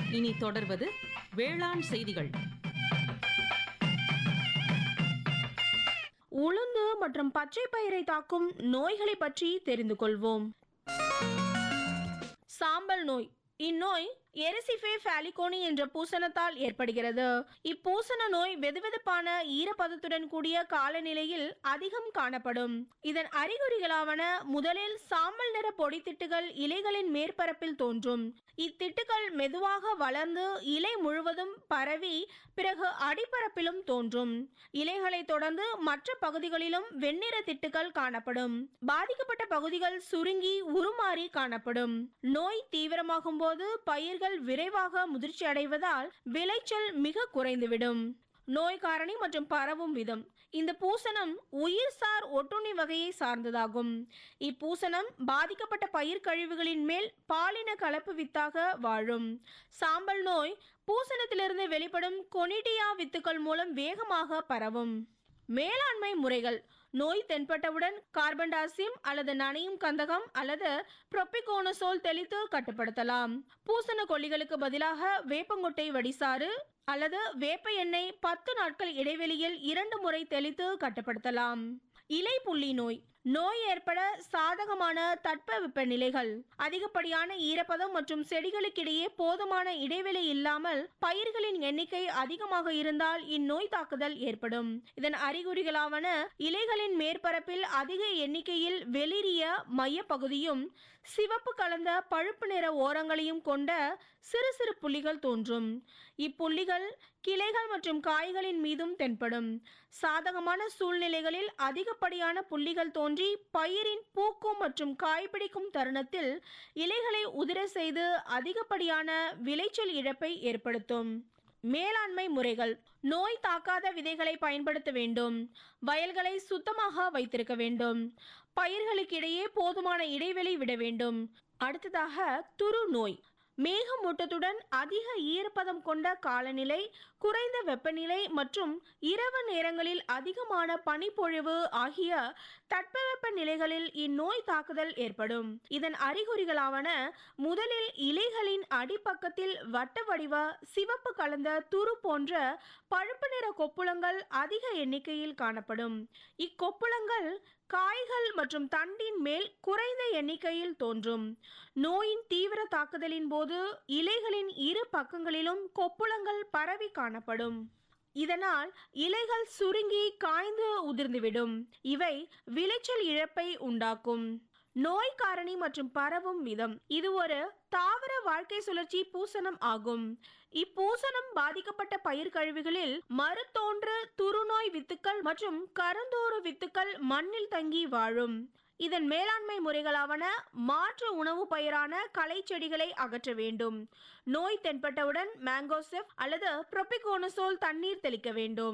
இனி தொடர்வது வேளாண் செய்திகள் உளுந்து மற்றும் பச்சை பயிரை தாக்கும் நோய்களை பற்றி தெரிந்து கொள்வோம் சாம்பல் நோய் இந்நோய் எரிசிஃபே ஃபாலிகோனி என்ற பூசணத்தால் ஏற்படுகிறது இப்பூசண நோய் வெதுவெதுப்பான ஈரப்பதத்துடன் கூடிய காலநிலையில் அதிகம் காணப்படும் இதன் அறிகுறிகளாவன முதலில் சாம்பல் நிற பொடித்திட்டுகள் இலைகளின் மேற்பரப்பில் தோன்றும் இத்திட்டுகள் மெதுவாக வளர்ந்து இலை முழுவதும் பரவி பிறகு அடிப்பரப்பிலும் தோன்றும் இலைகளை தொடர்ந்து மற்ற பகுதிகளிலும் வெண்ணிற திட்டுகள் காணப்படும் பாதிக்கப்பட்ட பகுதிகள் சுருங்கி உருமாறி காணப்படும் நோய் தீவிரமாகும் போது பயிர்கள் விரைவாக முதிர்ச்சி அடைவதால் விளைச்சல் மிக குறைந்துவிடும் நோய் காரணி மற்றும் பரவும் விதம் இந்த பூசணம் உயிர்சார் ஒட்டுண்ணி வகையை சார்ந்ததாகும் இப்பூசணம் பாதிக்கப்பட்ட பயிர் கழிவுகளின் மேல் பாலின கலப்பு வித்தாக வாழும் சாம்பல் நோய் பூசணத்திலிருந்து வெளிப்படும் கொனிடியா வித்துக்கள் மூலம் வேகமாக பரவும் மேலாண்மை முறைகள் நோய் தென்பட்டவுடன் கார்பன் டாசியம் அல்லது நனையும் கந்தகம் அல்லது புரோபிகோனசோல் தெளித்து கட்டுப்படுத்தலாம் பூசண கொல்லிகளுக்கு பதிலாக வேப்பங்கொட்டை வடிசாறு அல்லது வேப்ப எண்ணெய் பத்து நாட்கள் இடைவெளியில் இரண்டு முறை தெளித்து கட்டுப்படுத்தலாம் இலை புள்ளி நோய் நோய் ஏற்பட சாதகமான தட்பவெப்ப நிலைகள் அதிகப்படியான ஈரப்பதம் மற்றும் செடிகளுக்கிடையே போதுமான இடைவெளி இல்லாமல் பயிர்களின் எண்ணிக்கை அதிகமாக இருந்தால் இந்நோய் தாக்குதல் ஏற்படும் இதன் அறிகுறிகளாவன இலைகளின் மேற்பரப்பில் அதிக எண்ணிக்கையில் வெளிரிய மையப்பகுதியும் சிவப்பு கலந்த பழுப்பு நிற ஓரங்களையும் கொண்ட சிறு சிறு புள்ளிகள் தோன்றும் இப்புள்ளிகள் கிளைகள் மற்றும் காய்களின் மீதும் தென்படும் சாதகமான சூழ்நிலைகளில் அதிகப்படியான புள்ளிகள் தோன்றி பயிரின் பூக்கும் மற்றும் காய்பிடிக்கும் தருணத்தில் இலைகளை உதிர செய்து அதிகப்படியான விளைச்சல் இழப்பை ஏற்படுத்தும் மேலாண்மை முறைகள் நோய் தாக்காத விதைகளை பயன்படுத்த வேண்டும் வயல்களை சுத்தமாக வைத்திருக்க வேண்டும் பயிர்களுக்கிடையே போதுமான இடைவெளி விட வேண்டும் அடுத்ததாக துரு நோய் மேகமூட்டத்துடன் அதிக ஈரப்பதம் கொண்ட காலநிலை குறைந்த வெப்பநிலை மற்றும் இரவு நேரங்களில் அதிகமான பனிப்பொழிவு ஆகிய தட்பவெப்ப நிலைகளில் இந்நோய் தாக்குதல் ஏற்படும் இதன் அறிகுறிகளாவன முதலில் இலைகளின் அடிப்பக்கத்தில் வட்ட வடிவ சிவப்பு கலந்த துரு போன்ற பழுப்பு நிற கொப்புளங்கள் அதிக எண்ணிக்கையில் காணப்படும் இக்கொப்புளங்கள் காய்கள் மற்றும் தண்டின் மேல் குறைந்த எண்ணிக்கையில் தோன்றும் நோயின் தீவிர தாக்குதலின் போது இலைகளின் இரு பக்கங்களிலும் கொப்புளங்கள் பரவி காணப்படும் இதனால் இலைகள் சுருங்கி காய்ந்து உதிர்ந்துவிடும் இவை விளைச்சல் இழப்பை உண்டாக்கும் நோய் காரணி மற்றும் பரவும் விதம் இது ஒரு தாவர வாழ்க்கை சுழற்சி பூசணம் ஆகும் இப்பூசணம் பாதிக்கப்பட்ட பயிர் கழிவுகளில் மறுதோன்று துருநோய் வித்துக்கள் மற்றும் கருந்தோறு வித்துக்கள் மண்ணில் தங்கி வாழும் இதன் மேலாண்மை முறைகளாவன மாற்று உணவு பயிரான களை செடிகளை அகற்ற வேண்டும் நோய் தென்பட்டவுடன் மேங்கோசெப் அல்லது புரோபிகோனசோல் தண்ணீர் தெளிக்க வேண்டும்